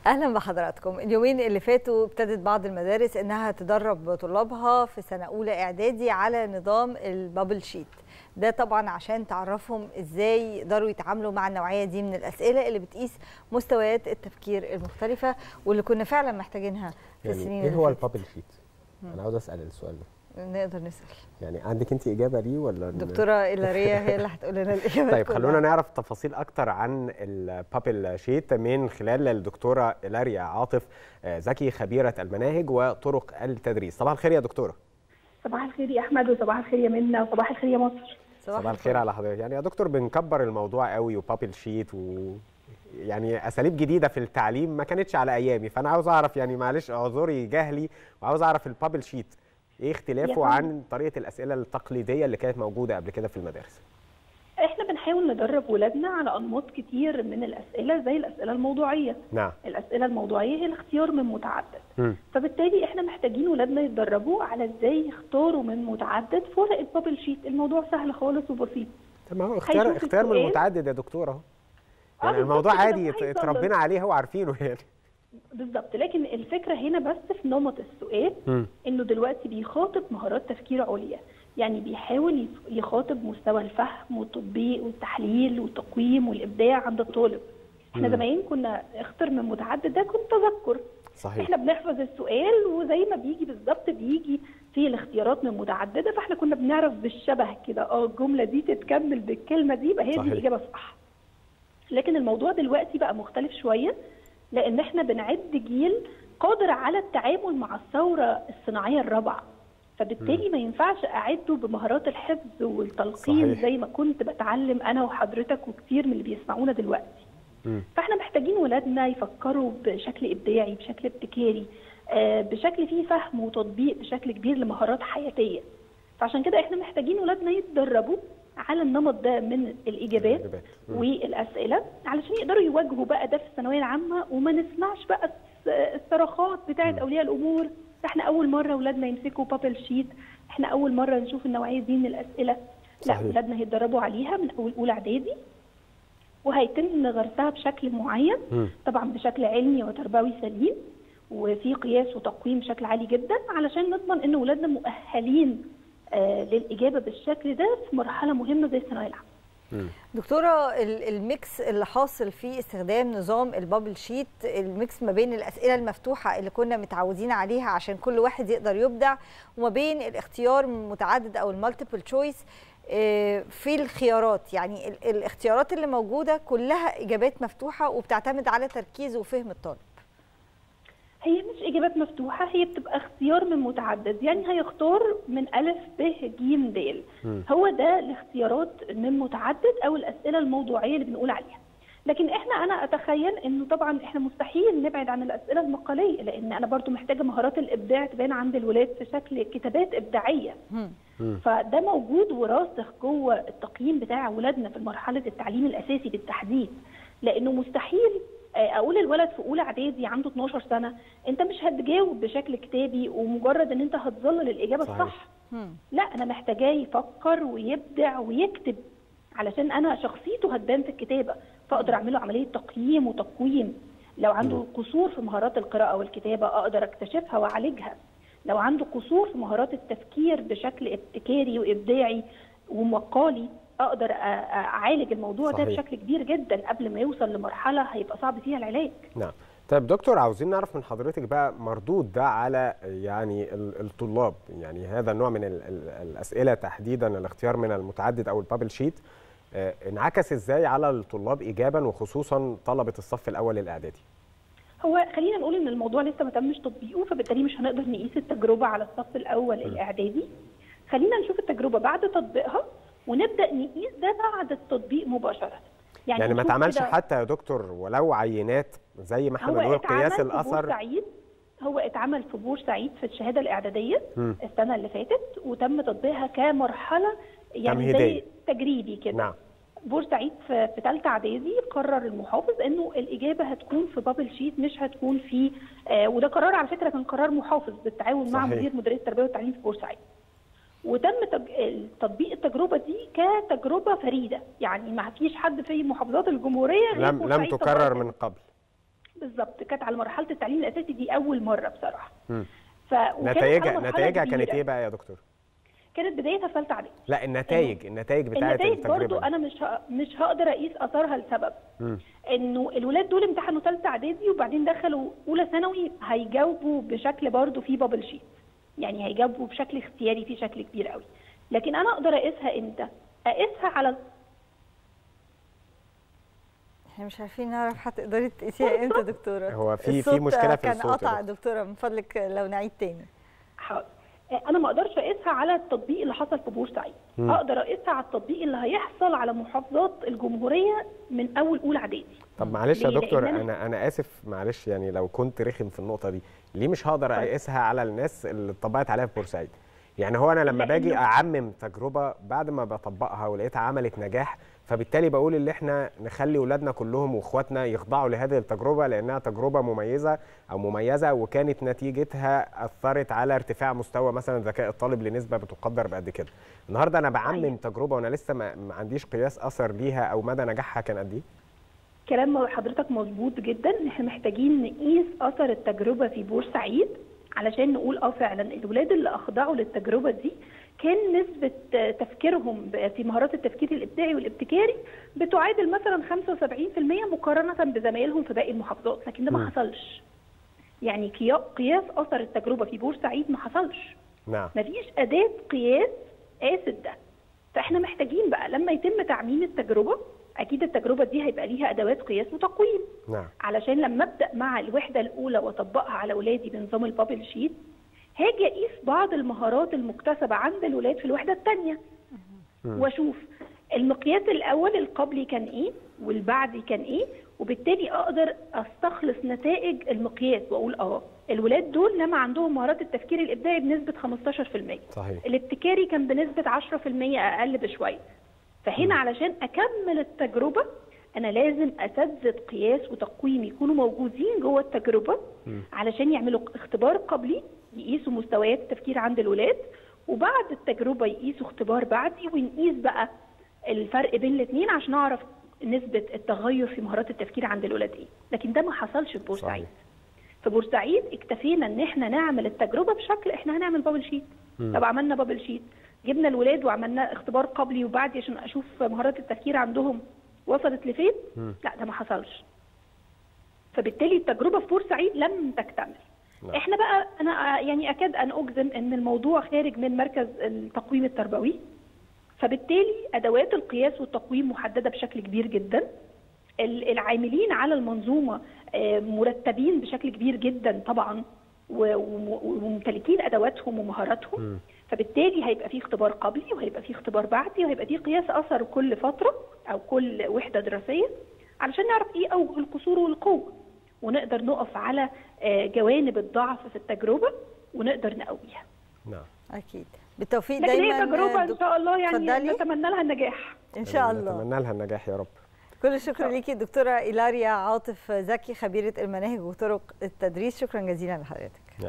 اهلا بحضراتكم اليومين اللي فاتوا ابتدت بعض المدارس انها تدرب طلابها في سنه اولى اعدادي على نظام البابل شيت ده طبعا عشان تعرفهم ازاي يقدروا يتعاملوا مع النوعيه دي من الاسئله اللي بتقيس مستويات التفكير المختلفه واللي كنا فعلا محتاجينها في يعني السنين ايه اللي هو فاتت. البابل شيت؟ انا عاوز اسال السؤال ده نقدر نسال يعني عندك انت اجابه ليه ولا الدكتوره إيلاريا هي اللي هتقول لنا الاجابات طيب كلها. خلونا نعرف تفاصيل اكتر عن البابل شيت من خلال الدكتوره إيلاريا عاطف آه، زكي خبيره المناهج وطرق التدريس صباح الخير يا دكتوره صباح الخير يا احمد وصباح الخير يا منى وصباح الخير يا مصر صباح الخير على حضرتك يعني يا دكتور بنكبر الموضوع قوي وبابل شيت و يعني اساليب جديده في التعليم ما كانتش على ايامي فانا عاوز اعرف يعني معلش اعذري جهلي وعاوز اعرف البابل شيت ايه اختلافه يا عن طريقه الاسئله التقليديه اللي كانت موجوده قبل كده في المدارس احنا بنحاول ندرب ولادنا على انماط كتير من الاسئله زي الاسئله الموضوعيه نعم الاسئله الموضوعيه هي الاختيار من متعدد مم. فبالتالي احنا محتاجين ولادنا يتدربوا على ازاي يختاروا من متعدد في ورقه بابل شيت الموضوع سهل خالص وبسيط طب ما هو اختيار هيشوف اختيار من السؤال. المتعدد يا دكتوره اهو آه يعني بالظبط الموضوع كده، عادي وهيسلط. اتربينا عليه وعارفينه يعني بالظبط لكن الفكره هنا بس في نمط السؤال مم. انه دلوقتي بيخاطب مهارات تفكير عليا يعني بيحاول يف- يخاطب مستوى الفهم والتطبيق والتحليل والتقويم والابداع عند الطالب احنا مم. زمان كنا اختر من متعدد ده كنت تذكر صحيح احنا بنحفظ السؤال وزي ما بيجي بالظبط بيجي في الاختيارات من متعدده فاحنا كنا بنعرف بالشبه كده اه الجمله دي تتكمل بالكلمه دي يبقى هي صحيح. دي الاجابه الصح لكن الموضوع دلوقتي بقى مختلف شويه لان احنا بنعد جيل قادر على التعامل مع الثوره الصناعيه الرابعه فبالتالي ما ينفعش اعده بمهارات الحفظ والتلقين صحيح. زي ما كنت بتعلم انا وحضرتك وكتير من اللي بيسمعونا دلوقتي مم. فاحنا محتاجين ولادنا يفكروا بشكل ابداعي بشكل ابتكاري آه، بشكل فيه فهم وتطبيق بشكل كبير لمهارات حياتيه فعشان كده احنا محتاجين ولادنا يتدربوا على النمط ده من الاجابات الإجابات. مم. والاسئله علشان يقدروا يواجهوا بقى ده في الثانويه العامه وما نسمعش بقى الس- الصراخات بتاعه اولياء الامور احنا اول مره ولادنا يمسكوا بابل شيت احنا اول مره نشوف النوعيه دي من الاسئله لا صحيح. ولادنا هيتدربوا عليها من اول اولى اعدادي وهيتم غرسها بشكل معين مم. طبعا بشكل علمي وتربوي سليم وفي قياس وتقويم بشكل عالي جدا علشان نضمن ان ولادنا مؤهلين آه للاجابه بالشكل ده في مرحله مهمه زي الثانويه العامه مم. دكتوره ال- الميكس اللي حاصل في استخدام نظام البابل شيت الميكس ما بين الاسئله المفتوحه اللي كنا متعودين عليها عشان كل واحد يقدر يبدع وما بين الاختيار المتعدد او المالتيبل تشويس في الخيارات يعني ال- الاختيارات اللي موجوده كلها اجابات مفتوحه وبتعتمد على تركيز وفهم الطالب هي مش اجابات مفتوحه هي بتبقى اختيار من متعدد يعني هيختار من الف ب ج د مم. هو ده الاختيارات من متعدد او الاسئله الموضوعيه اللي بنقول عليها لكن احنا انا اتخيل انه طبعا احنا مستحيل نبعد عن الاسئله المقاليه لان انا برضو محتاجه مهارات الابداع تبان عند الولاد في شكل كتابات ابداعيه مم. مم. فده موجود وراسخ جوه التقييم بتاع ولادنا في مرحله التعليم الاساسي بالتحديد لانه مستحيل آه، اقول الولد في اولى اعدادي عنده 12 سنه انت مش هتجاوب بشكل كتابي ومجرد ان انت هتظلل الاجابه صحيح. الصح مم. لا انا محتاجاه يفكر ويبدع ويكتب علشان انا شخصيته هتبان في الكتابه فاقدر اعمله عمليه تقييم وتقويم لو عنده قصور في مهارات القراءه والكتابه اقدر اكتشفها واعالجها لو عنده قصور في مهارات التفكير بشكل ابتكاري وابداعي ومقالي اقدر أ- أ- اعالج الموضوع ده صحيح. بشكل كبير جدا قبل ما يوصل لمرحله هيبقى صعب فيها العلاج نعم طيب دكتور عاوزين نعرف من حضرتك بقى مردود ده على يعني ال- الطلاب يعني هذا النوع من ال- ال- الاسئله تحديدا الاختيار من المتعدد او البابل شيت آه، انعكس ازاي على الطلاب ايجابا وخصوصا طلبه الصف الاول الاعدادي هو خلينا نقول ان الموضوع لسه ما تمش تطبيقه فبالتالي مش هنقدر نقيس التجربه على الصف الاول الاعدادي خلينا نشوف التجربه بعد تطبيقها ونبدا نقيس ده بعد التطبيق مباشره يعني, ما نشوف اتعملش كده- حتى يا دكتور ولو عينات زي ما احنا هو بنقول اتعمل قياس في الاثر بورسعيد هو اتعمل في بورسعيد في الشهاده الاعداديه مم. السنه اللي فاتت وتم تطبيقها كمرحله يعني تمهيدية. زي تجريبي كده نعم بورسعيد في في ثالثه اعدادي قرر المحافظ انه الاجابه هتكون في بابل شيت مش هتكون في آه وده قرار على فكره كان قرار محافظ بالتعاون مع صحيح. مدير مديريه التربيه والتعليم في بورسعيد وتم تج- تطبيق التجربه دي كتجربه فريده يعني ما فيش حد في محافظات الجمهوريه غير لم لم بورسعيد تكرر طبقها. من قبل بالظبط كانت على مرحله التعليم الاساسي دي اول مره بصراحه مم. ف وكانت على نتائجها مرحلة نتائجها كانت كبيرة. ايه بقى يا دكتور كانت بدايتها في ثالثه اعدادي لا النتائج النتائج بتاعه النتائج التجربه برضو دي. انا مش ه... مش هقدر اقيس اثرها لسبب مم. انه الولاد دول امتحنوا ثالثه اعدادي وبعدين دخلوا اولى ثانوي هيجاوبوا بشكل برضو في بابل شيت يعني هيجاوبوا بشكل اختياري في شكل كبير قوي لكن انا اقدر اقيسها امتى اقيسها على احنا مش عارفين نعرف هتقدري تقيسيها امتى يا دكتوره هو في- في الصوت مشكلة في كان الصوت يا قطع دكتور. دكتوره من فضلك لو نعيد تاني حاضر انا ما اقدرش اقيسها على التطبيق اللي حصل في بورسعيد مم. اقدر اقيسها على التطبيق اللي هيحصل على محافظات الجمهوريه من اول اولى اعدادي طب معلش يا ليه؟ دكتور لأن أنا- انا انا اسف معلش يعني لو كنت رخم في النقطه دي ليه مش هقدر اقيسها على الناس اللي اتطبقت عليها في بورسعيد يعني هو انا لما باجي لأنه- اعمم تجربه بعد ما بطبقها ولقيتها عملت نجاح فبالتالي بقول ان احنا نخلي اولادنا كلهم واخواتنا يخضعوا لهذه التجربه لانها تجربه مميزه او مميزه وكانت نتيجتها اثرت على ارتفاع مستوى مثلا ذكاء الطالب لنسبه بتقدر بقد كده النهارده انا بعمم صحيح. تجربه وانا لسه ما ما عنديش قياس اثر ليها او مدى نجاحها كان قد ايه كلام حضرتك مظبوط جدا احنا محتاجين نقيس اثر التجربه في بورسعيد علشان نقول اه فعلا الولاد اللي اخضعوا للتجربه دي كان نسبه آه، تفكيرهم ب- في مهارات التفكير الابداعي والابتكاري بتعادل مثلا 75% مقارنه بزمايلهم في باقي المحافظات لكن ده مم. ما حصلش يعني قيا- قياس اثر التجربه في بورسعيد ما حصلش نعم مفيش اداه قياس قاست ده فاحنا محتاجين بقى لما يتم تعميم التجربه اكيد التجربه دي هيبقى ليها ادوات قياس وتقويم نعم علشان لما ابدا مع الوحده الاولى واطبقها على اولادي بنظام البابل شيت هاجي اقيس بعض المهارات المكتسبه عند الولاد في الوحده الثانيه واشوف المقياس الاول القبلي كان ايه والبعدي كان ايه وبالتالي اقدر استخلص نتائج المقياس واقول اه الولاد دول لما عندهم مهارات التفكير الابداعي بنسبه 15% صحيح الابتكاري كان بنسبه 10% اقل بشويه فهنا علشان اكمل التجربه انا لازم اساتذه قياس وتقويم يكونوا موجودين جوه التجربه علشان يعملوا اختبار قبلي يقيسوا مستويات التفكير عند الولاد وبعد التجربه يقيسوا اختبار بعدي ونقيس بقى الفرق بين الاثنين عشان اعرف نسبه التغير في مهارات التفكير عند الولاد ايه لكن ده ما حصلش في بورسعيد صحيح. في بورسعيد اكتفينا ان احنا نعمل التجربه بشكل احنا هنعمل بابل شيت طب عملنا بابل شيت جبنا الولاد وعملنا اختبار قبلي وبعدي عشان اشوف مهارات التفكير عندهم وصلت لفين لا ده ما حصلش فبالتالي التجربه في بورسعيد لم تكتمل نعم. احنا بقى انا يعني اكاد ان اجزم ان الموضوع خارج من مركز التقويم التربوي فبالتالي ادوات القياس والتقويم محدده بشكل كبير جدا ال- العاملين على المنظومه آه، مرتبين بشكل كبير جدا طبعا و- وم- وممتلكين ادواتهم ومهاراتهم فبالتالي هيبقى في اختبار قبلي وهيبقى في اختبار بعدي وهيبقى في قياس اثر كل فتره او كل وحده دراسيه علشان نعرف ايه اوجه القصور والقوه ونقدر نقف على آه، جوانب الضعف في التجربه ونقدر نقويها نعم اكيد بالتوفيق لكن دايما هي تجربه ان دك- شاء الله يعني اتفضلي. نتمنى لها النجاح ان شاء الله نتمنى لها النجاح يا رب كل الشكر ليكي دكتوره إيلاريا عاطف زكي خبيره المناهج وطرق التدريس شكرا جزيلا لحضرتك